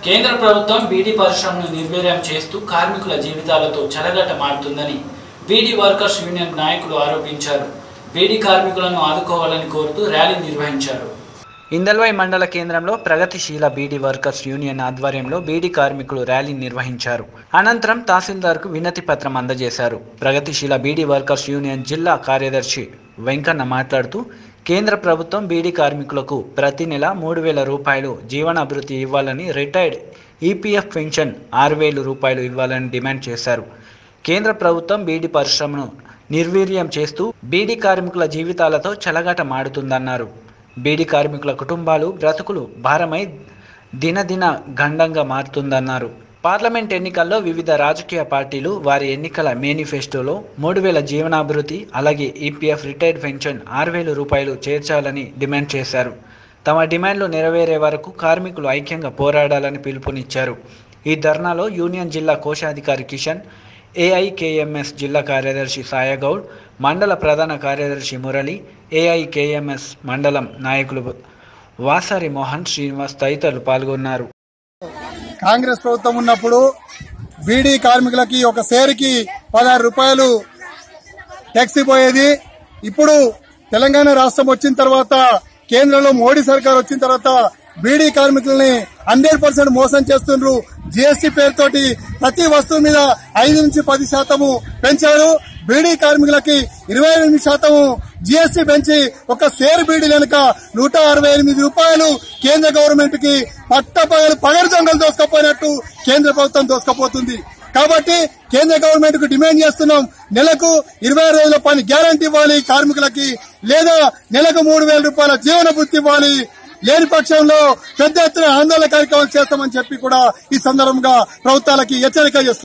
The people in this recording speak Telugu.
కేంద్ర ప్రభుత్వం బీడీ పరిశ్రమను నిర్వీర్యం చేస్తూ కార్మికుల జీవితాలతో చెలగటమాడుతుందని బీడీ వర్కర్స్ యూనియన్ నాయకులు ఆరోపించారు బీడీ కార్మికులను ఆదుకోవాలని కోరుతూ ర్యాలీ నిర్వహించారు ఇందల్వై మండల కేంద్రంలో ప్రగతిశీల బీడీ వర్కర్స్ యూనియన్ ఆధ్వర్యంలో బీడీ కార్మికులు ర్యాలీ నిర్వహించారు అనంతరం తహసీల్దార్కు వినతి పత్రం అందజేశారు ప్రగతిశీల బీడీ వర్కర్స్ యూనియన్ జిల్లా కార్యదర్శి వెంకన్న మాట్లాడుతూ కేంద్ర ప్రభుత్వం బీడీ కార్మికులకు ప్రతి నెల మూడు వేల రూపాయలు జీవనాభివృద్ధి ఇవ్వాలని రిటైర్డ్ ఈపీఎఫ్ పెన్షన్ ఆరు వేలు రూపాయలు ఇవ్వాలని డిమాండ్ చేశారు కేంద్ర ప్రభుత్వం బీడీ పరిశ్రమను నిర్వీర్యం చేస్తూ బీడీ కార్మికుల జీవితాలతో చెలగాటమాడుతుందన్నారు బీడీ కార్మికుల కుటుంబాలు బ్రతుకులు భారమై దినదిన గండంగా మారుతుందన్నారు పార్లమెంట్ ఎన్నికల్లో వివిధ రాజకీయ పార్టీలు వారి ఎన్నికల మేనిఫెస్టోలో మూడు వేల జీవనాభివృద్ధి అలాగే ఈపీఎఫ్ రిటైర్డ్ పెన్షన్ ఆరు వేల రూపాయలు చేర్చాలని డిమాండ్ చేశారు తమ డిమాండ్లు నెరవేరే వరకు కార్మికులు ఐక్యంగా పోరాడాలని పిలుపునిచ్చారు ఈ ధర్నాలో యూనియన్ జిల్లా కోశాధికారి కిషన్ ఏఐకేఎంఎస్ జిల్లా కార్యదర్శి సాయగౌడ్ మండల ప్రధాన కార్యదర్శి మురళి ఏఐకేఎంఎస్ మండలం నాయకులు వాసారి మోహన్ శ్రీనివాస్ తదితరులు పాల్గొన్నారు కాంగ్రెస్ ప్రభుత్వం ఉన్నప్పుడు బీడీ కార్మికులకి ఒక సేరుకి పదహారు రూపాయలు ట్యాక్సీ పోయేది ఇప్పుడు తెలంగాణ రాష్ట్రం వచ్చిన తర్వాత కేంద్రంలో మోడీ సర్కార్ వచ్చిన తర్వాత బీడీ కార్మికుల్ని హండ్రెడ్ పర్సెంట్ మోసం చేస్తుండ్రు జీఎస్టీ పేరుతోటి ప్రతి వస్తువు మీద ఐదు నుంచి పది శాతము పెంచారు బీడీ కార్మికులకి ఇరవై ఎనిమిది శాతము జీఎస్టీ పెంచి ఒక సేరు బీడీ వెనుక నూట అరవై ఎనిమిది రూపాయలు కేంద్ర గవర్నమెంట్ కి పట్టపగలు పగరు దొంగలు దోసుకపోయినట్టు కేంద్ర ప్రభుత్వం దోసుకపోతుంది కాబట్టి కేంద్ర గవర్నమెంట్ కు డిమాండ్ చేస్తున్నాం నెలకు ఇరవై రోజుల పని గ్యారంటీ ఇవ్వాలి కార్మికులకి లేదా నెలకు మూడు వేల రూపాయల జీవన వృత్తి ఇవ్వాలి లేని పక్షంలో పెద్ద ఎత్తున ఆందోళన కార్యక్రమాలు చేస్తామని చెప్పి కూడా ఈ సందర్భంగా ప్రభుత్వాలకి హెచ్చరిక చేస్తున్నాం